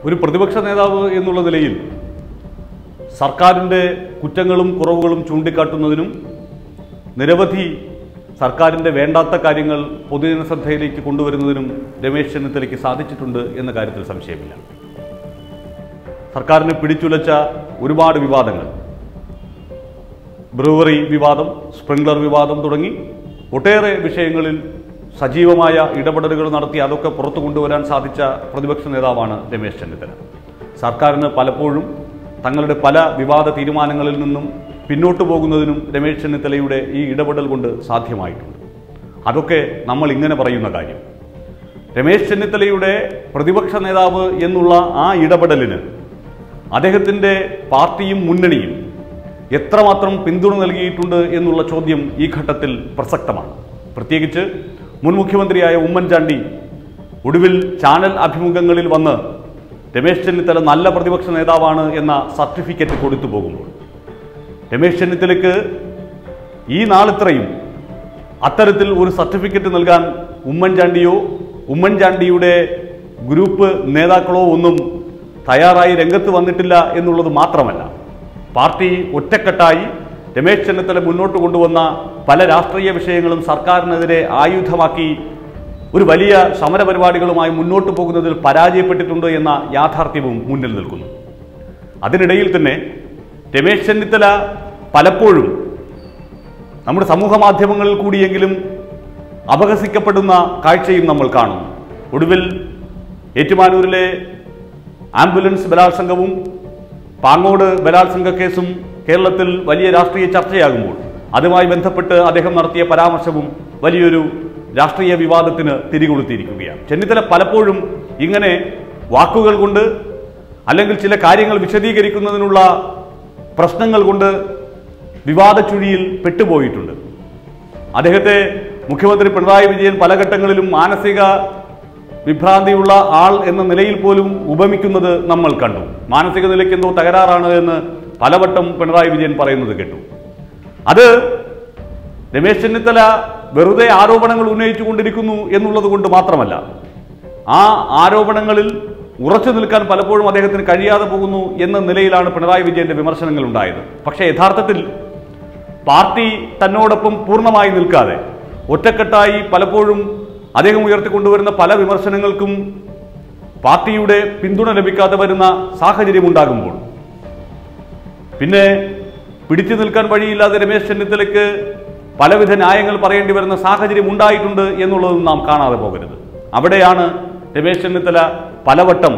ഒരു പ്രതിപക്ഷ നേതാവ് എന്നുള്ള നിലയിൽ സർക്കാരിൻ്റെ കുറ്റങ്ങളും കുറവുകളും ചൂണ്ടിക്കാട്ടുന്നതിനും നിരവധി സർക്കാരിൻ്റെ വേണ്ടാത്ത കാര്യങ്ങൾ പൊതുജന ശ്രദ്ധയിലേക്ക് കൊണ്ടുവരുന്നതിനും രമേശ് ചെന്നിത്തലയ്ക്ക് സാധിച്ചിട്ടുണ്ട് എന്ന കാര്യത്തിൽ സംശയമില്ല സർക്കാരിനെ പിടിച്ചുലച്ച ഒരുപാട് വിവാദങ്ങൾ ബ്രൂവറി വിവാദം സ്പ്രിംഗ്ലർ വിവാദം തുടങ്ങി ഒട്ടേറെ വിഷയങ്ങളിൽ സജീവമായ ഇടപെടലുകൾ നടത്തി അതൊക്കെ പുറത്തു കൊണ്ടുവരാൻ സാധിച്ച പ്രതിപക്ഷ നേതാവാണ് രമേശ് ചെന്നിത്തല സർക്കാരിന് പലപ്പോഴും തങ്ങളുടെ പല വിവാദ തീരുമാനങ്ങളിൽ നിന്നും പിന്നോട്ട് പോകുന്നതിനും രമേശ് ചെന്നിത്തലയുടെ ഈ ഇടപെടൽ കൊണ്ട് സാധ്യമായിട്ടുണ്ട് അതൊക്കെ നമ്മൾ ഇങ്ങനെ പറയുന്ന കാര്യം രമേശ് ചെന്നിത്തലയുടെ പ്രതിപക്ഷ നേതാവ് എന്നുള്ള ആ ഇടപെടലിന് അദ്ദേഹത്തിൻ്റെ പാർട്ടിയും മുന്നണിയും എത്രമാത്രം പിന്തുണ നൽകിയിട്ടുണ്ട് എന്നുള്ള ചോദ്യം ഈ ഘട്ടത്തിൽ പ്രസക്തമാണ് പ്രത്യേകിച്ച് മുൻ മുഖ്യമന്ത്രിയായ ഉമ്മൻചാണ്ടി ഒടുവിൽ ചാനൽ അഭിമുഖങ്ങളിൽ വന്ന് രമേശ് ചെന്നിത്തല നല്ല പ്രതിപക്ഷ നേതാവാണ് എന്ന സർട്ടിഫിക്കറ്റ് കൊടുത്തു പോകുമ്പോൾ രമേശ് ചെന്നിത്തലയ്ക്ക് ഈ നാളിത്രയും അത്തരത്തിൽ ഒരു സർട്ടിഫിക്കറ്റ് നൽകാൻ ഉമ്മൻചാണ്ടിയോ ഉമ്മൻചാണ്ടിയുടെ ഗ്രൂപ്പ് നേതാക്കളോ ഒന്നും തയ്യാറായി രംഗത്ത് വന്നിട്ടില്ല എന്നുള്ളത് മാത്രമല്ല പാർട്ടി ഒറ്റക്കെട്ടായി രമേശ് ചെന്നിത്തല മുന്നോട്ട് കൊണ്ടുവന്ന പല രാഷ്ട്രീയ വിഷയങ്ങളും സർക്കാരിനെതിരെ ആയുധമാക്കി ഒരു വലിയ സമരപരിപാടികളുമായി മുന്നോട്ട് പോകുന്നതിൽ പരാജയപ്പെട്ടിട്ടുണ്ട് എന്ന യാഥാർത്ഥ്യവും മുന്നിൽ നിൽക്കുന്നു അതിനിടയിൽ തന്നെ രമേശ് ചെന്നിത്തല പലപ്പോഴും നമ്മുടെ സമൂഹ മാധ്യമങ്ങളിൽ കൂടിയെങ്കിലും അപഹസിക്കപ്പെടുന്ന കാഴ്ചയും നമ്മൾ കാണുന്നു ഒടുവിൽ ഏറ്റുമാനൂരിലെ ആംബുലൻസ് ബലാത്സംഗവും പാങ്ങോട് ബലാത്സംഗ കേസും കേരളത്തിൽ വലിയ രാഷ്ട്രീയ ചർച്ചയാകുമ്പോൾ അതുമായി ബന്ധപ്പെട്ട് അദ്ദേഹം നടത്തിയ പരാമർശവും വലിയൊരു രാഷ്ട്രീയ വിവാദത്തിന് തിരികൊളുത്തിയിരിക്കുകയാണ് ചെന്നിത്തല പലപ്പോഴും ഇങ്ങനെ വാക്കുകൾ കൊണ്ട് അല്ലെങ്കിൽ ചില കാര്യങ്ങൾ വിശദീകരിക്കുന്നതിനുള്ള പ്രശ്നങ്ങൾ കൊണ്ട് വിവാദ ചുഴിയിൽ പെട്ടുപോയിട്ടുണ്ട് അദ്ദേഹത്തെ മുഖ്യമന്ത്രി പിണറായി വിജയൻ പല ഘട്ടങ്ങളിലും മാനസിക വിഭ്രാന്തിയുള്ള ആൾ എന്ന നിലയിൽ പോലും ഉപമിക്കുന്നത് നമ്മൾ കണ്ടു മാനസിക നിലയ്ക്ക് എന്തോ തകരാറാണ് എന്ന് പലവട്ടം പിണറായി വിജയൻ പറയുന്നത് കേട്ടു അത് രമേശ് ചെന്നിത്തല വെറുതെ ആരോപണങ്ങൾ ഉന്നയിച്ചു കൊണ്ടിരിക്കുന്നു എന്നുള്ളത് കൊണ്ട് മാത്രമല്ല ആ ആരോപണങ്ങളിൽ ഉറച്ചു നിൽക്കാൻ പലപ്പോഴും അദ്ദേഹത്തിന് കഴിയാതെ പോകുന്നു എന്ന നിലയിലാണ് പിണറായി വിജയന്റെ വിമർശനങ്ങൾ ഉണ്ടായത് പക്ഷേ യഥാർത്ഥത്തിൽ പാർട്ടി തന്നോടൊപ്പം പൂർണ്ണമായി നിൽക്കാതെ ഒറ്റക്കെട്ടായി പലപ്പോഴും അദ്ദേഹം ഉയർത്തിക്കൊണ്ടുവരുന്ന പല വിമർശനങ്ങൾക്കും പാർട്ടിയുടെ പിന്തുണ ലഭിക്കാതെ വരുന്ന സാഹചര്യം ഉണ്ടാകുമ്പോൾ പിന്നെ പിടിച്ചു നിൽക്കാൻ വഴിയില്ലാതെ രമേശ് ചെന്നിത്തലയ്ക്ക് പലവിധ ന്യായങ്ങൾ പറയേണ്ടി വരുന്ന സാഹചര്യം ഉണ്ടായിട്ടുണ്ട് എന്നുള്ളതും നാം കാണാതെ പോകരുത് അവിടെയാണ് രമേശ് ചെന്നിത്തല പലവട്ടം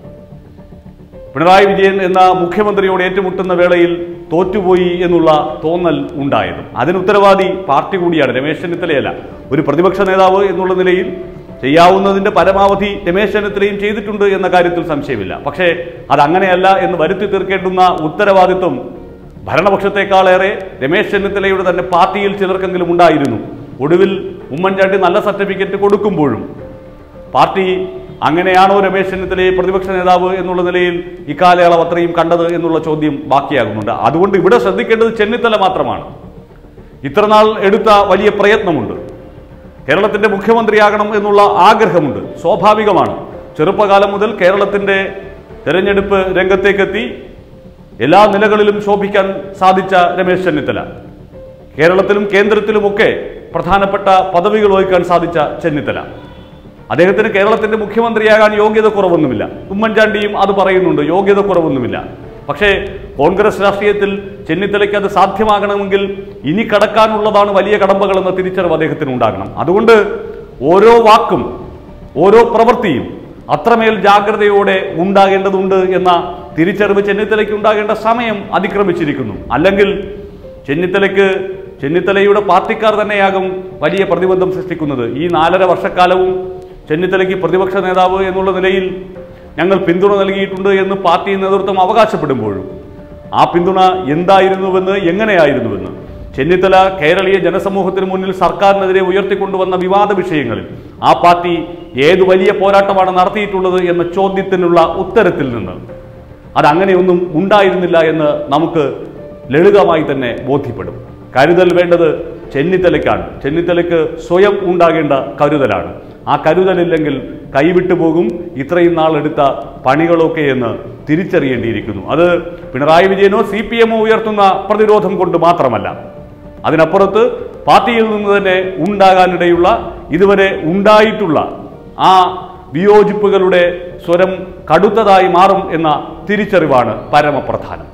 പിണറായി വിജയൻ എന്ന മുഖ്യമന്ത്രിയോട് ഏറ്റുമുട്ടുന്ന വേളയിൽ തോറ്റുപോയി എന്നുള്ള തോന്നൽ ഉണ്ടായത് അതിന് ഉത്തരവാദി പാർട്ടി കൂടിയാണ് രമേശ് ചെന്നിത്തലയല്ല ഒരു പ്രതിപക്ഷ നേതാവ് എന്നുള്ള നിലയിൽ ചെയ്യാവുന്നതിന്റെ പരമാവധി രമേശ് ചെന്നിത്തലയും ചെയ്തിട്ടുണ്ട് എന്ന കാര്യത്തിൽ സംശയമില്ല പക്ഷേ അത് അങ്ങനെയല്ല എന്ന് വരുത്തി തീർക്കേണ്ടുന്ന ഉത്തരവാദിത്വം ഭരണപക്ഷത്തെക്കാളേറെ രമേശ് ചെന്നിത്തലയുടെ തന്നെ പാർട്ടിയിൽ ചിലർക്കെങ്കിലും ഉണ്ടായിരുന്നു ഒടുവിൽ ഉമ്മൻചാണ്ടി നല്ല സർട്ടിഫിക്കറ്റ് കൊടുക്കുമ്പോഴും പാർട്ടി അങ്ങനെയാണോ രമേശ് ചെന്നിത്തലയെ പ്രതിപക്ഷ നേതാവ് എന്നുള്ള നിലയിൽ ഇക്കാലയളവ് അത്രയും കണ്ടത് എന്നുള്ള ചോദ്യം ബാക്കിയാകുന്നുണ്ട് അതുകൊണ്ട് ഇവിടെ ശ്രദ്ധിക്കേണ്ടത് ചെന്നിത്തല മാത്രമാണ് ഇത്രനാൾ എടുത്ത വലിയ പ്രയത്നമുണ്ട് കേരളത്തിന്റെ മുഖ്യമന്ത്രിയാകണം എന്നുള്ള ആഗ്രഹമുണ്ട് സ്വാഭാവികമാണ് ചെറുപ്പകാലം മുതൽ കേരളത്തിന്റെ തെരഞ്ഞെടുപ്പ് രംഗത്തേക്കെത്തി എല്ലാ നിലകളിലും ശോഭിക്കാൻ സാധിച്ച രമേശ് ചെന്നിത്തല കേരളത്തിലും കേന്ദ്രത്തിലുമൊക്കെ പ്രധാനപ്പെട്ട പദവികൾ വഹിക്കാൻ സാധിച്ച ചെന്നിത്തല അദ്ദേഹത്തിന് കേരളത്തിന്റെ മുഖ്യമന്ത്രിയാകാൻ യോഗ്യത കുറവൊന്നുമില്ല ഉമ്മൻചാണ്ടിയും അത് പറയുന്നുണ്ട് യോഗ്യത കുറവൊന്നുമില്ല പക്ഷേ കോൺഗ്രസ് രാഷ്ട്രീയത്തിൽ ചെന്നിത്തലയ്ക്ക് അത് സാധ്യമാകണമെങ്കിൽ ഇനി കടക്കാനുള്ളതാണ് വലിയ കടമ്പകൾ എന്ന തിരിച്ചറിവ് അദ്ദേഹത്തിന് ഉണ്ടാകണം അതുകൊണ്ട് ഓരോ വാക്കും ഓരോ പ്രവൃത്തിയും അത്രമേൽ ജാഗ്രതയോടെ ഉണ്ടാകേണ്ടതുണ്ട് എന്ന തിരിച്ചറിവ് ചെന്നിത്തലയ്ക്ക് ഉണ്ടാകേണ്ട സമയം അതിക്രമിച്ചിരിക്കുന്നു അല്ലെങ്കിൽ ചെന്നിത്തലയ്ക്ക് ചെന്നിത്തലയുടെ പാർട്ടിക്കാർ തന്നെയാകും വലിയ പ്രതിബന്ധം സൃഷ്ടിക്കുന്നത് ഈ നാലര വർഷക്കാലവും ചെന്നിത്തലയ്ക്ക് പ്രതിപക്ഷ നേതാവ് എന്നുള്ള നിലയിൽ ഞങ്ങൾ പിന്തുണ നൽകിയിട്ടുണ്ട് എന്ന് പാർട്ടി നേതൃത്വം അവകാശപ്പെടുമ്പോഴും ആ പിന്തുണ എന്തായിരുന്നുവെന്ന് എങ്ങനെയായിരുന്നുവെന്ന് ചെന്നിത്തല കേരളീയ ജനസമൂഹത്തിന് മുന്നിൽ സർക്കാരിനെതിരെ ഉയർത്തിക്കൊണ്ടുവന്ന വിവാദ വിഷയങ്ങളിൽ ആ പാർട്ടി ഏത് വലിയ പോരാട്ടമാണ് നടത്തിയിട്ടുള്ളത് എന്ന ചോദ്യത്തിനുള്ള ഉത്തരത്തിൽ നിന്ന് അതങ്ങനെയൊന്നും ഉണ്ടായിരുന്നില്ല എന്ന് നമുക്ക് ലളിതമായി തന്നെ ബോധ്യപ്പെടും കരുതൽ വേണ്ടത് ചെന്നിത്തലയ്ക്കാണ് ചെന്നിത്തലയ്ക്ക് സ്വയം ഉണ്ടാകേണ്ട കരുതലാണ് ആ കരുതലില്ലെങ്കിൽ കൈവിട്ടു പോകും ഇത്രയും നാൾ എടുത്ത പണികളൊക്കെ എന്ന് തിരിച്ചറിയേണ്ടിയിരിക്കുന്നു അത് പിണറായി വിജയനോ സി പി എമ്മോ ഉയർത്തുന്ന പ്രതിരോധം കൊണ്ട് മാത്രമല്ല അതിനപ്പുറത്ത് പാർട്ടിയിൽ നിന്ന് തന്നെ ഉണ്ടാകാനിടയുള്ള ഇതുവരെ ഉണ്ടായിട്ടുള്ള ആ വിയോജിപ്പുകളുടെ സ്വരം കടുത്തതായി മാറും എന്ന തിരിച്ചറിവാണ് പരമപ്രധാനം